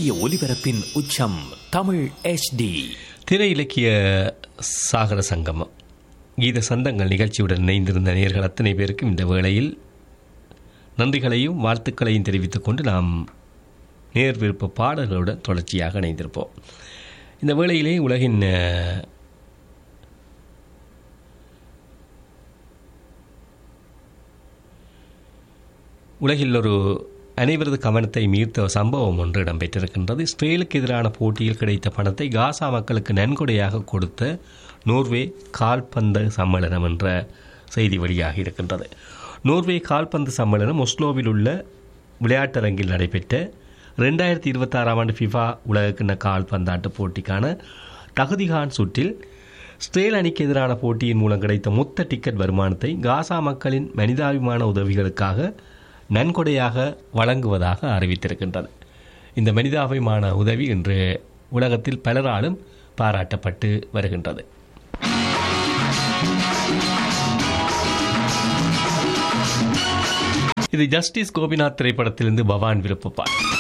இந்திய ஒலிபரப்பின் உச்சம் தமிழ் HD திரை இலக்கிய சாகர சங்கமம் கீத சந்தங்கள் நிகழ்ச்சியுடன் இணைந்திருந்த நேர்கள் அத்தனை பேருக்கும் இந்த வேளையில் நன்றிகளையும் வாழ்த்துக்களையும் தெரிவித்துக் கொண்டு நாம் நேர் விருப்ப பாடல்களுடன் தொடர்ச்சியாக இணைந்திருப்போம் இந்த வேளையிலே உலகின் அஹ், உலகில் ஒரு அனைவரது கவனத்தை மீர்த்த சம்பவம் ஒன்று இடம்பெற்றிருக்கின்றது இஸ்ரேலுக்கு எதிரான போட்டியில் கிடைத்த பணத்தை காசா மக்களுக்கு நன்கொடையாக கொடுத்த நோர்வே கால்பந்து சம்மேளனம் என்ற செய்தி வெளியாகி இருக்கின்றது நோர்வே கால்பந்து சம்மேளனம் ஒஸ்லோவில் உள்ள விளையாட்டரங்கில் நடைபெற்ற ரெண்டாயிரத்தி இருபத்தாறாம் ஆண்டு ஃபிஃபா உலகக்கிண்ண கால்பந்தாட்ட போட்டிக்கான தகுதிகான் சுற்றில் ஸ்ரேல் அணிக்கு எதிரான போட்டியின் மூலம் கிடைத்த மொத்த டிக்கெட் வருமானத்தை காசா மக்களின் மனிதாபிமான உதவிகளுக்காக நன்கொடையாக வழங்குவதாக அறிவித்திருக்கின்றது இந்த மனிதாபிமான உதவி இன்று உலகத்தில் பலராலும் பாராட்டப்பட்டு வருகின்றது இது ஜஸ்டிஸ் கோபிநாத் திரைப்படத்திலிருந்து பவான் விருப்பப்பார்